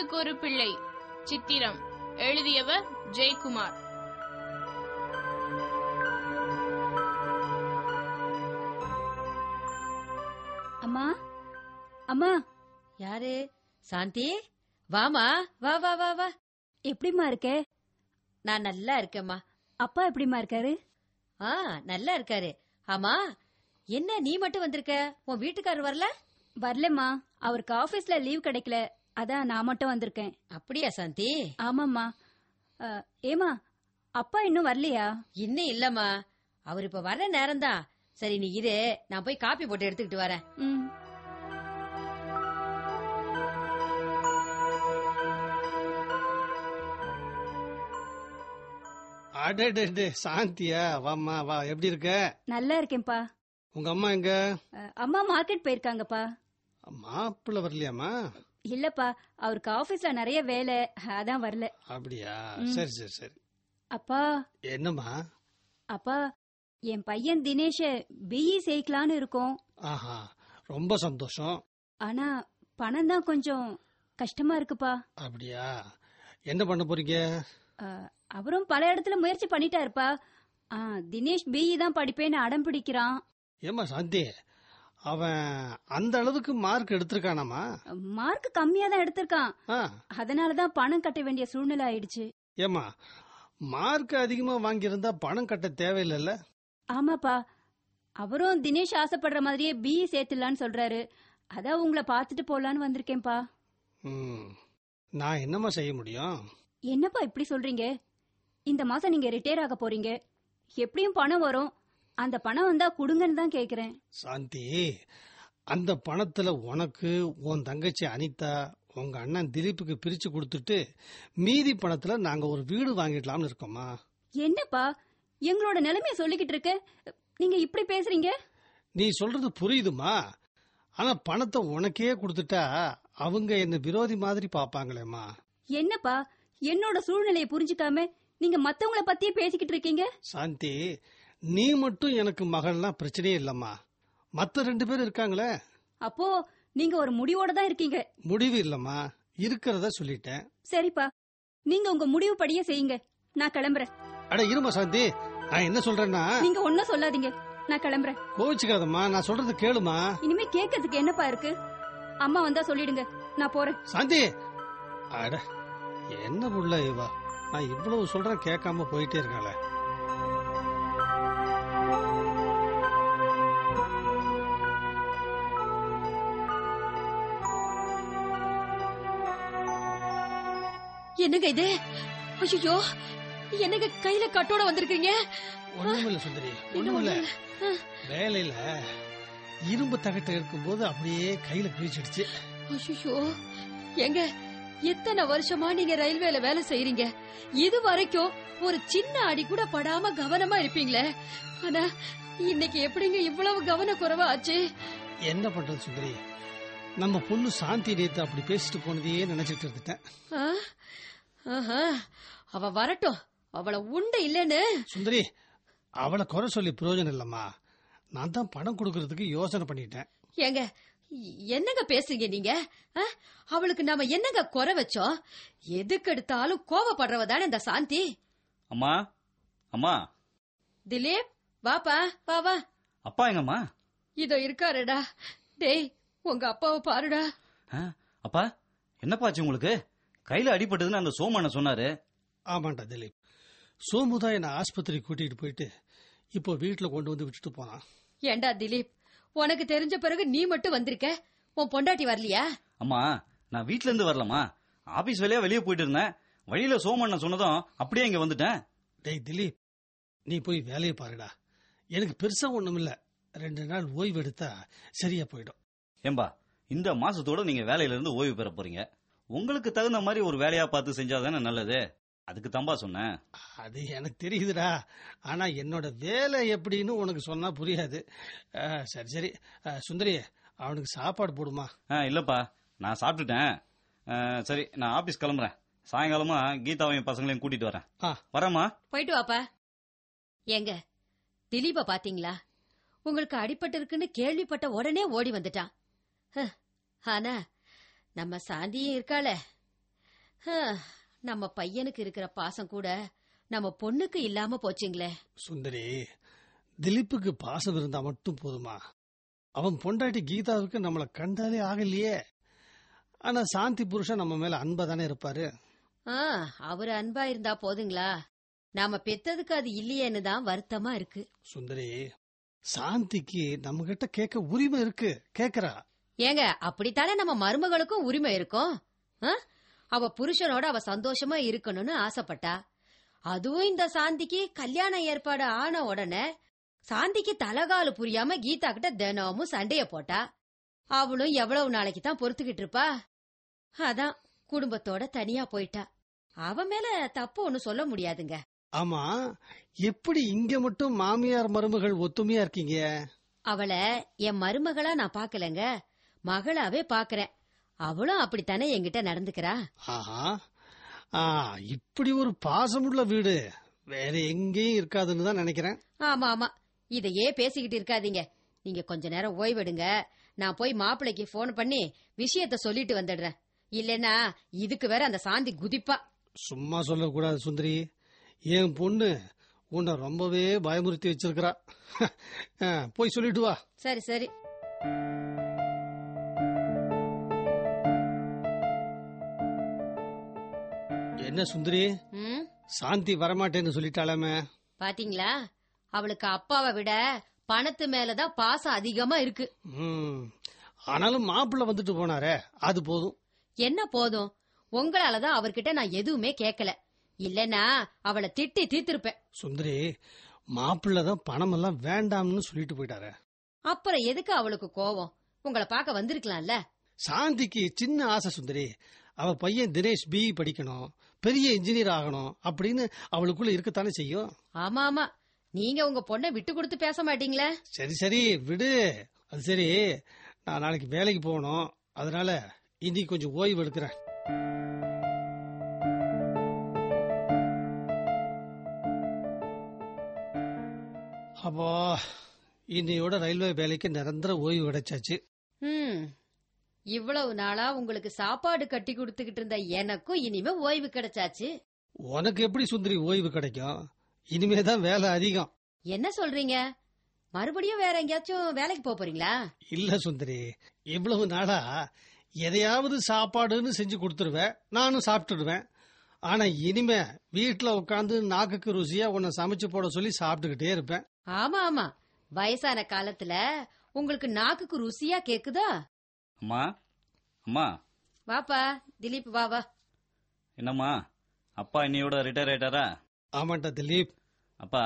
உங்களுக்கு ஒரு பிள்ளை சித்திரம் எழுதியவர் ஜெயக்குமார் அம்மா அம்மா யாரு சாந்தி வாமா வா வா வா வா எப்படிம்மா இருக்க நான் நல்லா இருக்கேம்மா அப்பா எப்படிம்மா இருக்காரு ஆ நல்லா இருக்காரு ஆமா என்ன நீ மட்டும் வந்திருக்க உன் வீட்டுக்காரர் வரல வரலம்மா அவருக்கு ஆபீஸ்ல லீவ் கிடைக்கல அதான் நான் மட்டும் வந்திருக்கேன் அப்படியா சாந்தி ஆமாம்மா அ, ஏம்மா அப்பா இன்னும் வரலையா இன்னும் இல்லம்மா அவர் இப்ப வர்ற நேரம்தான் சரி நீ இரு நான் போய் காப்பி போட்டு எடுத்துக்கிட்டு வரேன் ம் அடடே சாந்தியா வாம்மா வா எப்படி இருக்க நல்லா இருக்கேன்ப்பா உங்க அம்மா எங்க அ, அம்மா மார்க்கெட் போயிருக்காங்கப்பா மாப்பிள்ள வரலையாம்மா இல்லப்பா அவருக்கு ஆபீஸ்ல நிறைய வேலை அதான் வரல அப்படியா ம். சரி சரி சரி அப்பா என்னம்மா அப்பா என் பையன் தினேஷ பிஇ சேர்க்கலான்னு இருக்கோம் ஆஹா ரொம்ப சந்தோஷம் ஆனா பணம் தான் கொஞ்சம் கஷ்டமா இருக்குப்பா அப்படியா என்ன பண்ண போறீங்க அ, அவரும் பல இடத்துல முயற்சி பண்ணிட்டாருப்பா ஆ, தினேஷ் பிஇ தான் படிப்பேன்னு அடம் பிடிக்கிறான் ஏம்மா சாந்தி அவன் அந்த அளவுக்கு மார்க் எடுத்திருக்கானாமா மார்க் கம்மியா தான் எடுத்திருக்கான் ஆ அதனாலதான் பணம் கட்ட வேண்டிய சூழ்நிலை ஆயிடுச்சு ஏம்மா மார்க் அதிகமா வாங்கியிருந்தா பணம் கட்ட தேவையில்லைல்ல ஆமாப்பா அவரும் தினேஷ் ஆசைப்படுற மாதிரியே பிஇ சேர்த்துலான்னு சொல்றாரு அதான் உங்களை பார்த்துட்டு போலான்னு வந்திருக்கேன்ப்பா ம் நான் என்னம்மா செய்ய முடியும் என்னப்பா இப்படி சொல்றீங்க இந்த மாசம் நீங்க ரிட்டையர் ஆக போறீங்க எப்படியும் பணம் வரும் அந்த பணம் வந்தா கொடுங்கன்னு தான் கேக்குறேன் சாந்தி அந்த பணத்துல உனக்கு உன் தங்கச்சி அனிதா உங்க அண்ணன் திலீப்புக்கு பிரிச்சு கொடுத்துட்டு மீதி பணத்துல நாங்க ஒரு வீடு வாங்கிடலாம்னு இருக்கோமா என்னப்பா எங்களோட நிலைமைய சொல்லிக்கிட்டு இருக்க நீங்க இப்படி பேசுறீங்க நீ சொல்றது புரியுதுமா ஆனா பணத்தை உனக்கே கொடுத்துட்டா அவங்க என்ன விரோதி மாதிரி பாப்பாங்களேம்மா என்னப்பா என்னோட சூழ்நிலையை புரிஞ்சுக்காம நீங்க மத்தவங்கள பத்தியே பேசிக்கிட்டு இருக்கீங்க சாந்தி நீ மட்டும் எனக்கு மகள்னா பிரச்சனையே இல்லம்மா மத்த ரெண்டு பேரும் இருக்காங்களே அப்போ நீங்க ஒரு முடிவோட தான் இருக்கீங்க முடிவு இல்லம்மா இருக்கிறத சொல்லிட்டேன் சரிப்பா நீங்க உங்க முடிவு படியே செய்யுங்க நான் கிளம்புறேன் அட இருமா சாந்தி நான் என்ன சொல்றேன்னா நீங்க ஒன்னும் சொல்லாதீங்க நான் கிளம்புறேன் கோவிச்சுக்காதம்மா நான் சொல்றது கேளுமா இனிமே கேட்கறதுக்கு என்னப்பா இருக்கு அம்மா வந்தா சொல்லிடுங்க நான் போறேன் சாந்தி அட என்ன புள்ள இவா நான் இவ்வளவு சொல்றேன் கேட்காம போயிட்டே இருக்காளே என்னங்க இது ஐயோ என்னங்க கையில கட்டோட வந்திருக்கீங்க ஒண்ணுமில்ல சுந்தரி ஒண்ணுமில்ல வேலையில இரும்பு தகட்டை இருக்கும்போது அப்படியே கையில கிழிச்சிடுச்சு ஐயோ எங்க எத்தனை வருஷமா நீங்க ரயில்வேல வேலை செய்யறீங்க இது வரைக்கும் ஒரு சின்ன அடி கூட படாம கவனமா இருப்பீங்களே ஆனா இன்னைக்கு எப்படிங்க இவ்வளவு கவன குறைவா ஆச்சு என்ன பண்றது சுந்தரி நம்ம பொண்ணு சாந்தி நேத்து அப்படி பேசிட்டு போனதையே நினைச்சிட்டு இருந்துட்டேன் ஆ? ஆஹா. அவ வரட்டும் அவள உண்டு இல்லன்னு சுந்தரி அவளை குறை சொல்லி பிரயோஜனம் இல்லம்மா நான் தான் பணம் கொடுக்கறதுக்கு யோசனை பண்ணிட்டேன் ஏங்க என்னங்க பேசுறீங்க நீங்க ஆ? அவளுக்கு நாம என்னங்க குறை வச்சோம் எதுக்கு எடுத்தாலும் கோவப்படுறவ தானே இந்த சாந்தி அம்மா அம்மா திலீப் வாப்பா வா வா அப்பா எங்கம்மா இதோ இருக்காருடா டேய் உங்க அப்பாவை பாருடா ஆ, அப்பா என்னப்பா ஆச்சு உங்களுக்கு கையில அடிபட்டதுன்னு அந்த சோமான சொன்னாரு ஆமாண்டா திலீப் சோமுதா என்னை ஆஸ்பத்திரி கூட்டிட்டு போயிட்டு இப்போ வீட்டுல கொண்டு வந்து விட்டுட்டு போனான் ஏண்டா திலீப் உனக்கு தெரிஞ்ச பிறகு நீ மட்டும் வந்திருக்க உன் பொண்டாட்டி வரலையா அம்மா நான் வீட்ல இருந்து வரலம்மா ஆபீஸ் வேலையா வெளியே போயிட்டு இருந்தேன் வழியில சோமண்ண சொன்னதும் அப்படியே இங்க வந்துட்டேன் டேய் திலீப் நீ போய் வேலையை பாருடா எனக்கு பெருசா ஒண்ணும் இல்ல ரெண்டு நாள் ஓய்வு எடுத்தா சரியா போயிடும் ஏம்பா இந்த மாசத்தோட நீங்க வேலையில இருந்து ஓய்வு பெற போறீங்க உங்களுக்கு தகுந்த மாதிரி ஒரு வேலையா பார்த்து செஞ்சாதானே நல்லது அதுக்கு தம்பா சொன்னேன் அது எனக்கு தெரியுதுடா ஆனா என்னோட வேலை எப்படின்னு உனக்கு சொன்னா புரியாது ஆ, சரி சரி ஆ, சுந்தரி அவனுக்கு சாப்பாடு போடுமா ஆ, இல்லப்பா நான் சாப்பிட்டுட்டேன் ஆ, சரி நான் ஆபீஸ் கிளம்புறேன் சாயங்காலமா கீதாவையும் பசங்களையும் கூட்டிட்டு வரேன் ஆ. வரேம்மா போயிட்டு வாப்பா ஏங்க திலீப பாத்தீங்களா உங்களுக்கு அடிபட்டு இருக்குன்னு கேள்விப்பட்ட உடனே ஓடி வந்துட்டான் ஹ், ஆனா நம்ம சாந்தியும் இருக்காளே ஹ், நம்ம பையனுக்கு இருக்கிற பாசம் கூட நம்ம பொண்ணுக்கு இல்லாம போச்சுங்களே சுந்தரி திலீப்புக்கு பாசம் இருந்தா மட்டும் போதுமா அவன் பொண்டாட்டி கீதாவுக்கு நம்மளை கண்டாலே ஆகலையே ஆனா சாந்தி புருஷன் நம்ம மேல அன்பா தானே இருப்பாரு ஆ அவர் அன்பா இருந்தா போதுங்களா நாம பெத்ததுக்கு அது இல்லையேன்னு தான் வருத்தமா இருக்கு சுந்தரி சாந்திக்கு நம்ம கிட்ட கேட்க உரிமை இருக்கு கேக்குறா ஏங்க அப்படித்தானே நம்ம மருமகளுக்கும் உரிமை இருக்கும் ஆ? அவ புருஷனோட அவ சந்தோஷமா இருக்கணும்னு ஆசைப்பட்டா அதுவும் இந்த சாந்திக்கு கல்யாண ஏற்பாடு ஆன உடனே சாந்திக்கு தலகாலு புரியாம கீதா கிட்ட தினமும் சண்டைய போட்டா அவளும் எவ்வளவு நாளைக்கு தான் பொறுத்துக்கிட்டு இருப்பா அதான் குடும்பத்தோட தனியா போயிட்டா அவ மேல தப்பு ஒண்ணு சொல்ல முடியாதுங்க ஆமா எப்படி இங்க மட்டும் மாமியார் மருமகள் ஒத்துமையா இருக்கீங்க அவளை என் மருமகளா நான் பாக்கலங்க மகளாவே பாக்குறேன் அவளும் அப்படித்தானே என்கிட்ட நடந்துக்கிறா ஆஹா ஆ, இப்படி ஒரு பாசமுள்ள வீடு வேற எங்கேயும் இருக்காதுன்னு தான் நினைக்கிறேன் ஆமா ஆமா இதையே பேசிக்கிட்டு இருக்காதீங்க நீங்க கொஞ்ச நேரம் ஓய்வெடுங்க நான் போய் மாப்பிள்ளைக்கு ஃபோன் பண்ணி விஷயத்த சொல்லிட்டு வந்துடுறேன் இல்லைன்னா இதுக்கு வேற அந்த சாந்தி குதிப்பா சும்மா சொல்லக்கூடாது சுந்தரி என் பொண்ணு உன்னை ரொம்பவே பயமுறுத்தி வச்சிருக்கிறா ஆ, போய் சொல்லிட்டு வா சரி சரி என்ன சுந்தரி ம் சாந்தி வரமாட்டேன்னு சொல்லிட்டாலாமே பாத்தீங்களா அவளுக்கு அப்பாவை விட பணத்து மேலதான் பாசம் அதிகமா இருக்கு ம். ஆனாலும் மாப்பிள்ளை வந்துட்டு போனாரே அது போதும் என்ன போதும் உங்களாலதான் அவர்கிட்ட நான் எதுவுமே கேட்கல இல்லனா அவளை திட்டி தீர்த்திருப்பேன் சுந்தரி மாப்பிள்ளை தான் பணம் எல்லாம் வேண்டாம்னு சொல்லிட்டு போயிட்டாரே அப்புறம் எதுக்கு அவளுக்கு கோவம் உங்களை பார்க்க வந்திருக்கலாம்ல சாந்திக்கு சின்ன ஆசை சுந்தரி அவ பையன் தினேஷ் பிஇ படிக்கணும் பெரிய இன்ஜினியர் ஆகணும் அப்படின்னு அவளுக்குள்ள இருக்கத்தானே செய்யும் ஆமா ஆமா நீங்க உங்க பொண்ணை விட்டு கொடுத்து பேச மாட்டீங்களே சரி சரி விடு அது சரி நான் நாளைக்கு வேலைக்கு போகணும் அதனால இன்னைக்கு கொஞ்சம் ஓய்வு எடுக்கிறேன் அப்போ இன்னையோட ரயில்வே வேலைக்கு நிரந்தர ஓய்வு கிடைச்சாச்சு ம் இவ்வளவு நாளா உங்களுக்கு சாப்பாடு கட்டி கொடுத்துக்கிட்டு இருந்த எனக்கும் இனிமே ஓய்வு கிடைச்சாச்சு உனக்கு எப்படி சுந்தரி ஓய்வு கிடைக்கும் இனிமே தான் வேலை அதிகம் என்ன சொல்றீங்க மறுபடியும் வேற எங்கேயாச்சும் வேலைக்கு போக போறீங்களா இல்ல சுந்தரி இவ்வளவு நாளா எதையாவது சாப்பாடுன்னு செஞ்சு கொடுத்துருவேன் நானும் சாப்பிட்டுடுவேன் ஆனா இனிமே வீட்டுல உட்காந்து நாக்குக்கு ருசியா உன்னை சமைச்சு போட சொல்லி சாப்பிட்டுக்கிட்டே இருப்பேன் ஆமா ஆமா வயசான காலத்துல உங்களுக்கு நாக்குக்கு ருசியா கேக்குதா அம்மா அம்மா வாப்பா திலீப் வா வா என்னம்மா அப்பா இன்னையோட ரிட்டையர் ஆயிட்டாரா ஆமாண்டா திலீப் அப்பா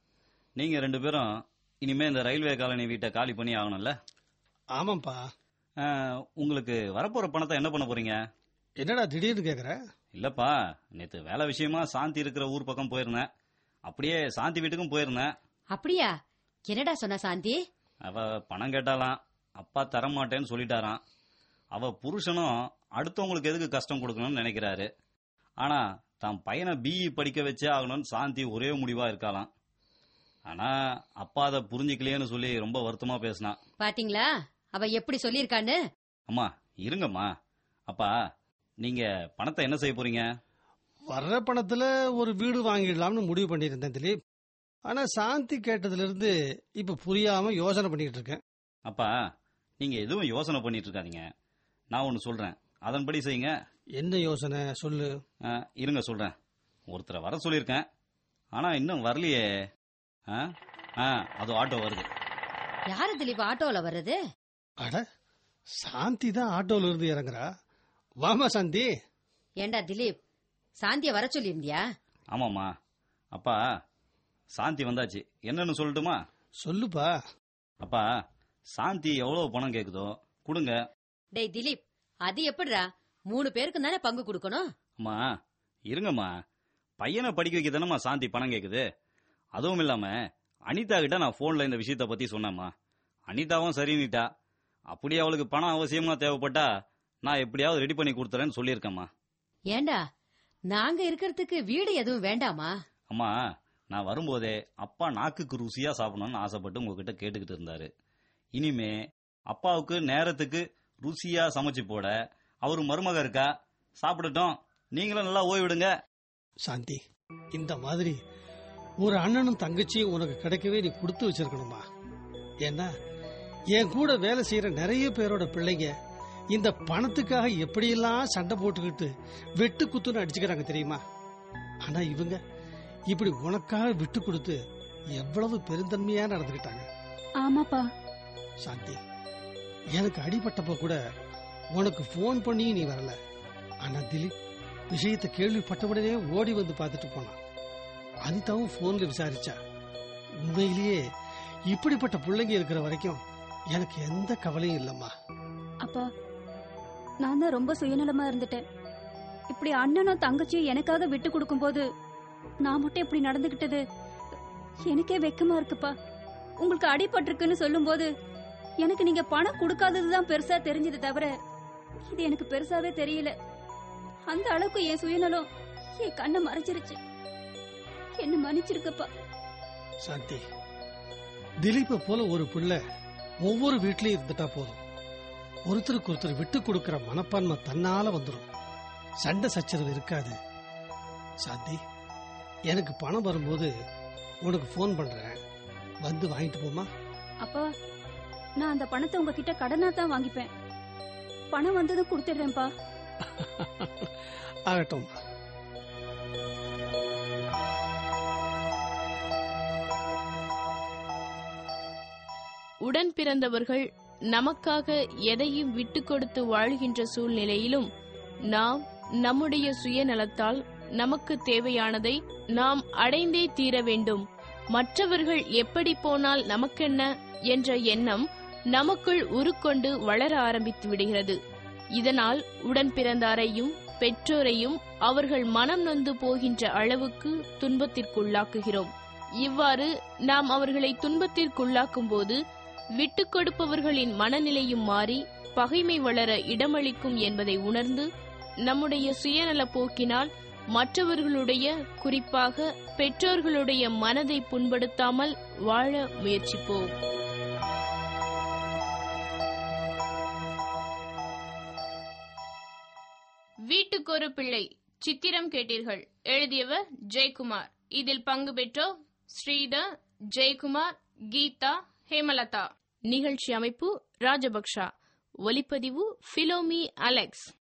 நீங்க ரெண்டு பேரும் இனிமே இந்த ரயில்வே காலனி வீட்டை காலி பண்ணி ஆகணும்ல ஆமாப்பா ஆ, உங்களுக்கு வரப்போற பணத்தை என்ன பண்ண போறீங்க என்னடா திடீர்னு கேக்குற இல்லப்பா நேத்து வேலை விஷயமா சாந்தி இருக்கிற ஊர் பக்கம் போயிருந்தேன் அப்படியே சாந்தி வீட்டுக்கும் போயிருந்தேன் அப்படியா என்னடா சொன்ன சாந்தி அவ பணம் கேட்டாலாம் அப்பா தர மாட்டேன்னு சொல்லிட்டாராம் அவ புருஷனும் அடுத்தவங்களுக்கு எதுக்கு கஷ்டம் கொடுக்கணும்னு நினைக்கிறாரு ஆனா தான் பையனை பிஇ படிக்க வச்சே ஆகணும்னு சாந்தி ஒரே முடிவா இருக்காளாம் ஆனா அப்பா அதை புரிஞ்சுக்கலையேன்னு சொல்லி ரொம்ப வருத்தமா பேசினான் பாத்தீங்களா அவ எப்படி சொல்லியிருக்கான்னு அம்மா இருங்கம்மா அப்பா நீங்க பணத்தை என்ன செய்ய போறீங்க வர்ற பணத்துல ஒரு வீடு வாங்கிடலாம்னு முடிவு பண்ணியிருந்தேன் திலீப் ஆனா சாந்தி கேட்டதுல இருந்து இப்ப புரியாம யோசனை பண்ணிட்டு இருக்கேன் அப்பா நீங்க எதுவும் யோசனை பண்ணிட்டு இருக்காதீங்க நான் ஒன்னு சொல்றேன் அதன்படி செய்யுங்க என்ன யோசனை சொல்லு ஆ, இருங்க சொல்றேன் ஒருத்தரை வர சொல்லியிருக்கேன் ஆனா இன்னும் வரலையே ஆ ஆ அது ஆட்டோ வருது யாரு திலீப் ஆட்டோல வர்றது அட சாந்தி தான் ஆட்டோல இருந்து இறங்குறா வாமா சாந்தி ஏண்டா திலீப் சாந்திய வர சொல்லியிருந்தியா ஆமாம்மா அப்பா சாந்தி வந்தாச்சு என்னன்னு சொல்லட்டுமா சொல்லுப்பா அப்பா சாந்தி எவ்வளவு பணம் கேக்குதோ கொடுங்க டேய் திலீப் அது எப்படிடா மூணு பேருக்கு தானே பங்கு கொடுக்கணும் அம்மா இருங்கம்மா பையனை படிக்க வைக்க தானம்மா சாந்தி பணம் கேக்குது அதுவும் இல்லாம அனிதா கிட்ட நான் போன்ல இந்த விஷயத்த பத்தி சொன்னேம்மா அனிதாவும் சரின்னுட்டா அப்படியே அவளுக்கு பணம் அவசியமா தேவைப்பட்டா நான் எப்படியாவது ரெடி பண்ணி கொடுத்துறேன்னு சொல்லியிருக்கேம்மா ஏண்டா நாங்க இருக்கிறதுக்கு வீடு எதுவும் வேண்டாமா அம்மா நான் வரும்போதே அப்பா நாக்குக்கு ருசியா சாப்பிடணும்னு ஆசைப்பட்டு உங்ககிட்ட கேட்டுக்கிட்டு இருந்தாரு இனிமே அப்பாவுக்கு நேரத்துக்கு ருசியா சமைச்சு போட அவரு மருமக இருக்கா சாப்பிடட்டும் நீங்களும் நல்லா ஓய்விடுங்க சாந்தி இந்த மாதிரி ஒரு அண்ணனும் தங்கச்சியும் உனக்கு கிடைக்கவே நீ கொடுத்து வச்சிருக்கணுமா ஏன்னா என் கூட வேலை செய்யற நிறைய பேரோட பிள்ளைங்க இந்த பணத்துக்காக எப்படியெல்லாம் சண்டை போட்டுக்கிட்டு வெட்டு குத்துன்னு அடிச்சுக்கிறாங்க தெரியுமா ஆனா இவங்க இப்படி உனக்காக விட்டு கொடுத்து எவ்வளவு பெருந்தன்மையா நடந்துக்கிட்டாங்க ஆமாப்பா சாந்தி எனக்கு அடிபட்டப்ப கூட உனக்கு ஃபோன் பண்ணி நீ வரல ஆனா திலீப் விஷயத்தை கேள்விப்பட்டவுடனே ஓடி வந்து பார்த்துட்டு போனான் அனிதாவும் ஃபோன்ல விசாரிச்சா உண்மையிலேயே இப்படிப்பட்ட பிள்ளைங்க இருக்கிற வரைக்கும் எனக்கு எந்த கவலையும் இல்லம்மா அப்பா நான் தான் ரொம்ப சுயநலமா இருந்துட்டேன் இப்படி அண்ணனும் தங்கச்சியும் எனக்காக விட்டு கொடுக்கும்போது நான் மட்டும் இப்படி நடந்துகிட்டது எனக்கே வெக்கமா இருக்குப்பா உங்களுக்கு அடிபட்டிருக்குன்னு சொல்லும்போது எனக்கு நீங்க பணம் கொடுக்காததுதான் பெருசா தெரிஞ்சது தவிர இது எனக்கு பெருசாவே தெரியல அந்த அளவுக்கு என் சுயநலம் என் கண்ணை மறைச்சிருச்சு என்ன மன்னிச்சிருக்கப்பா சாந்தி திலீப்பை போல ஒரு பிள்ளை ஒவ்வொரு வீட்லயும் இருந்துட்டா போதும் ஒருத்தருக்கு ஒருத்தர் விட்டு கொடுக்கிற மனப்பான்மை தன்னால வந்துடும் சண்டை சச்சரவு இருக்காது சாந்தி எனக்கு பணம் வரும்போது உனக்கு ஃபோன் பண்றேன் வந்து வாங்கிட்டு போமா அப்பா நான் அந்த பணத்தை உங்ககிட்ட கடனா தான் வாங்கிப்பேன் பணம் வந்ததும் கொடுத்துடுறேன்ப்பா ஆகட்டும் உடன் பிறந்தவர்கள் நமக்காக எதையும் விட்டு கொடுத்து வாழ்கின்ற சூழ்நிலையிலும் நாம் நம்முடைய சுயநலத்தால் நமக்கு தேவையானதை நாம் அடைந்தே தீர வேண்டும் மற்றவர்கள் எப்படி போனால் நமக்கென்ன என்ற எண்ணம் நமக்குள் உருக்கொண்டு வளர ஆரம்பித்து விடுகிறது இதனால் உடன் பிறந்தாரையும் பெற்றோரையும் அவர்கள் மனம் நொந்து போகின்ற அளவுக்கு துன்பத்திற்குள்ளாக்குகிறோம் இவ்வாறு நாம் அவர்களை துன்பத்திற்குள்ளாக்கும் போது விட்டுக் கொடுப்பவர்களின் மனநிலையும் மாறி பகைமை வளர இடமளிக்கும் என்பதை உணர்ந்து நம்முடைய சுயநல போக்கினால் மற்றவர்களுடைய குறிப்பாக பெற்றோர்களுடைய மனதை புண்படுத்தாமல் வாழ முயற்சிப்போம் வீட்டுக்கொரு பிள்ளை சித்திரம் கேட்டீர்கள் எழுதியவர் ஜெயக்குமார் இதில் பங்கு பெற்றோர் ஸ்ரீதர் ஜெயக்குமார் கீதா ஹேமலதா நிகழ்ச்சி அமைப்பு ராஜபக்ஷா ஒலிப்பதிவு பிலோமி அலெக்ஸ்